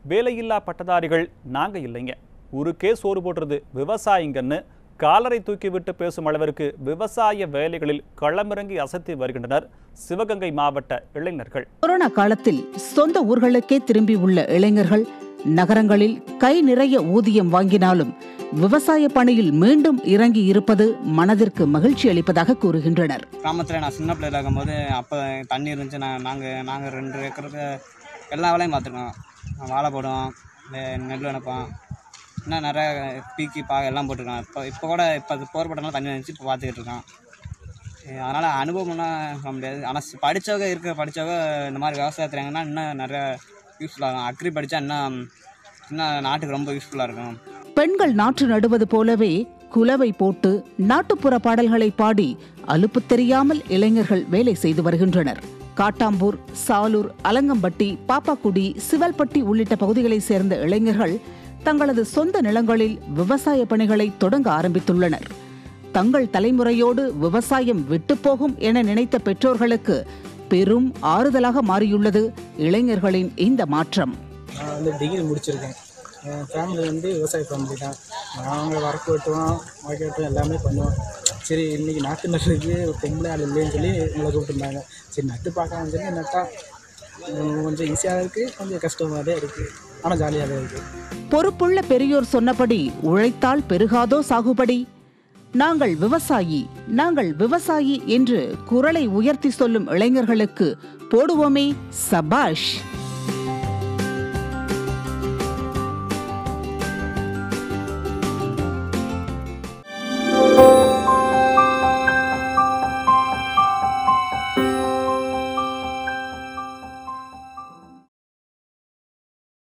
வேலையில்லா பட்டதாரிகள் நாங்க இல்லைங்க ஊருக்கே சோறு போடுறது விவசாயிங்கன்னு காலரை தூக்கிவிட்டு பேசும் அளவிற்கு விவசாய வேலைகளில் களமிறங்கி அசத்தி வருகின்றனர் சிவகங்கை மாவட்ட இளைஞர்கள் கொரோனா காலத்தில் சொந்த ஊர்களுக்கே திரும்பியுள்ள இளைஞர்கள் நகரங்களில் கை நிறைய ஊதியம் வாங்கினாலும் விவசாய பணியில் மீண்டும் இறங்கி இருப்பது மனதிற்கு மகிழ்ச்சி அளிப்பதாக கூறுகின்றனர் கிராமத்தில் நான் சின்ன பிள்ளையில இருக்கும்போது அப்போ தண்ணி இருந்துச்சு நான் நாங்கள் நாங்கள் ரெண்டு ஏக்கருக்கு எல்லா வேலையும் பார்த்துருக்கோம் வாழை போடுவோம் நெ- நெல் நினைப்போம் இன்னும் நிறைய பீக்கி பா எல்லாம் போட்டிருக்கோம் இப்போ இப்போ கூட இப்போ அது போர் போட்டனால தண்ணி வந்துச்சு இப்போ பார்த்துக்கிட்டு இருக்கோம் அதனால் அனுபவம்லாம் சொல்ல முடியாது ஆனால் படித்தவங்க இருக்க படித்தவங்க இந்த மாதிரி விவசாயத்துலங்கன்னா இன்னும் நிறைய யூஸ்ஃபுல்லாக இருக்கும் அக்ரி படித்தா இன்னும் இன்னும் நாட்டுக்கு ரொம்ப யூஸ்ஃபுல்லாக இருக்கும் பெண்கள் நாற்று நடுவது போலவே குலவை போட்டு நாட்டுப்புற பாடல்களை பாடி அலுப்பு தெரியாமல் இளைஞர்கள் வேலை செய்து வருகின்றனர் காட்டாம்பூர் சாலூர் அலங்கம்பட்டி பாப்பாக்குடி சிவல்பட்டி உள்ளிட்ட பகுதிகளைச் சேர்ந்த இளைஞர்கள் தங்களது சொந்த நிலங்களில் விவசாய பணிகளை தொடங்க ஆரம்பித்துள்ளனர் தங்கள் தலைமுறையோடு விவசாயம் விட்டுப்போகும் என நினைத்த பெற்றோர்களுக்கு பெரும் ஆறுதலாக மாறியுள்ளது இளைஞர்களின் இந்த மாற்றம் நான் வந்து டிகிரி முடிச்சிருக்கேன் என் ஃபேமிலி வந்து விவசாய ஃபேமிலி தான் நாங்கள் வரப்பு வெட்டுவோம் வாய்க்கு வெட்டுவோம் எல்லாமே பண்ணுவோம் சரி இன்றைக்கி நாற்று நடுறதுக்கு ஒரு பொம்பளை ஆள் இல்லைன்னு சொல்லி எங்களை கூப்பிட்டுருந்தாங்க சரி நட்டு பார்க்கலாம் சொல்லி நட்டா உம், கொஞ்சம் ஈஸியாக இருக்குது கொஞ்சம் கஷ்டமாக தான் இருக்குது ஆனால் ஜாலியாக தான் இருக்குது பொறுப்புள்ள பெரியோர் சொன்னபடி உழைத்தால் பெருகாதோ சாகுபடி நாங்கள் விவசாயி நாங்கள் விவசாயி என்று குரலை உயர்த்தி சொல்லும் இளைஞர்களுக்கு போடுவோமே சபாஷ்